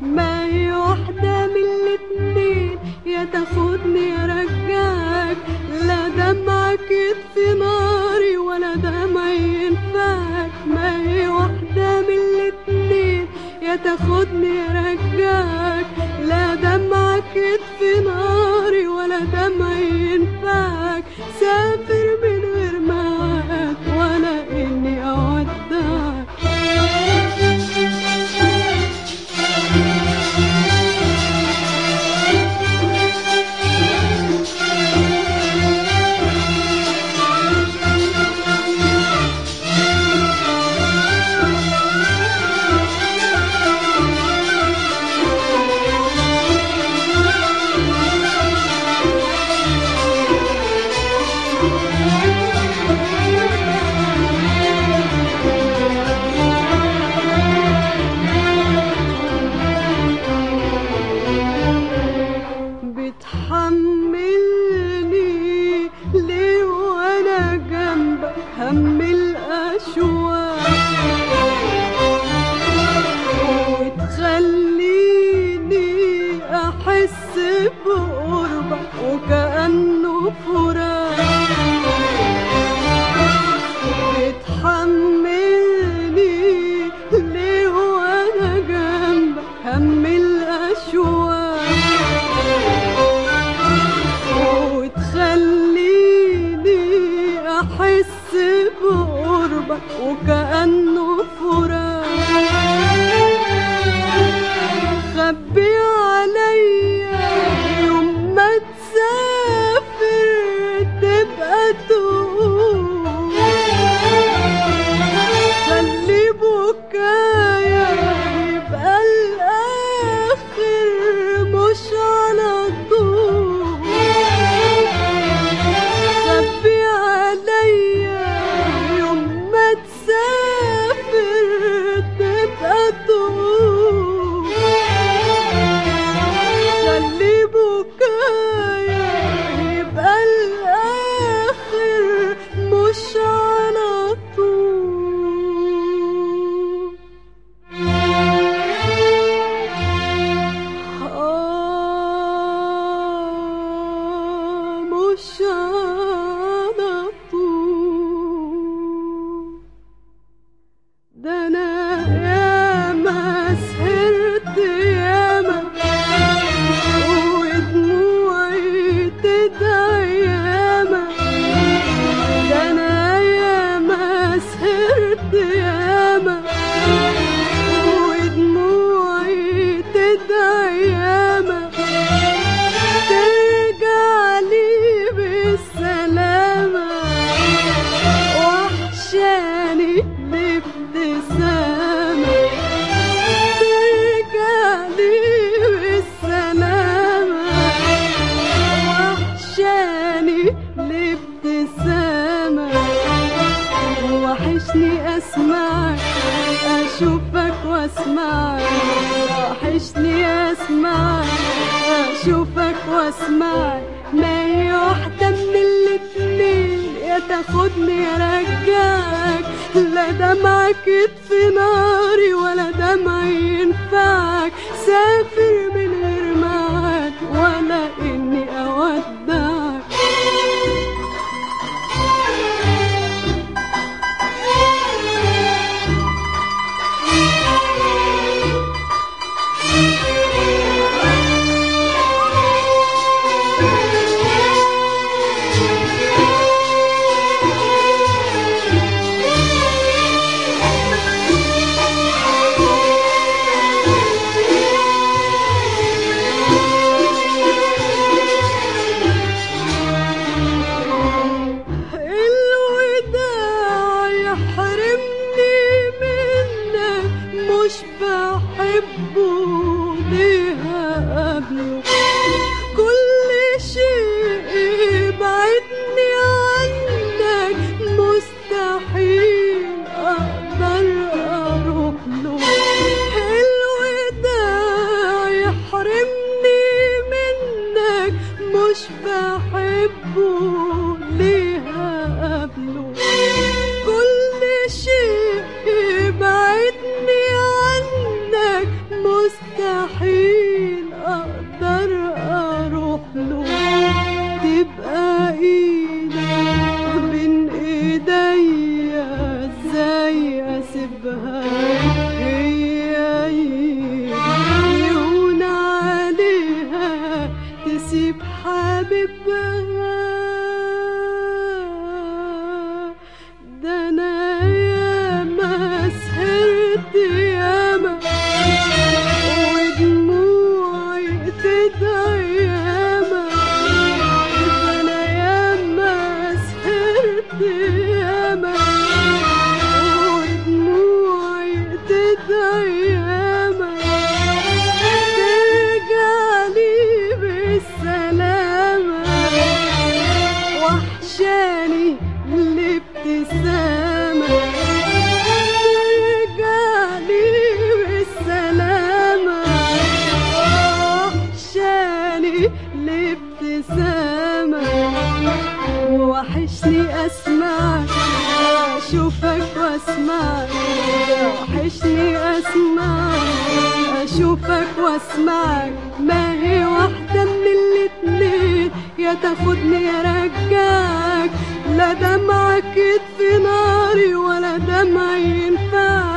ما هي واحدة من الاتنين يا تاخدني يا رجعك لا دمعك في ناري ولا دمعي ينفعك ما هي واحدة من الاتنين يا تاخدني يا رجعك لا دمعك في ناري ولا دمعي ينفعك سافر من غير معاك ولا اني اودعك بتحملني ليه وانا جنبك هم الاشواق وتخليني احس بقربك وكانه فراق بتحملني ليه وانا جنبك هم الاشواق وتخليني احس بقربك وكانه فراق خبي عليا يوم ما تسافر تبقى تقول خلي بكايا يبقى الاخر مش على طول خبي عليا يوم ما تسافر تبقى تقول خلي بكايا يبقى الاخر مش على طول آه مش على طول ده انا ياما سهرت ياما ودموعي تدعي ياما ده انا ياما سهرت ياما ودموعي تدعي ياما ترجع لي بالسلامة وحشاني الابتسامة ترجع لي بالسلامة وحشاني الابتسامة وحشني اسمعك اشوفك واسمعك وحشني اسمعك اشوفك واسمعك ما هي واحدة من الاتنين يا تاخدني يا رجعك لا دمعك في ناري ولا دمعي ينفعك سافر من غير معاك ولا اني اودعك الوداع يحرمني منك مش بحبه ليها قبله كل شيء يبعدني عنك مستحيل اقدر اروح له الوداع يحرمني منك مش بحبه ليها قبله كل شيء يبعدني عنك مستحيل بهاء ده انا ياما سهرت ياما ودموعي تدعي ياما ده انا ياما سهرت ياما ودموعي تدعي ياما ترجعلي بالسلامة وحشاني الابتسامة ترجعلي بالسلامة وحشاني الابتسامة وحشني اسمعك اشوفك واسمعك وحشني اسمعك اشوفك واسمعك ما هي واحدة من الاتنين يا تاخدني يا رجعك لا دمعك يطفي ناري ولا دمعي ينفعك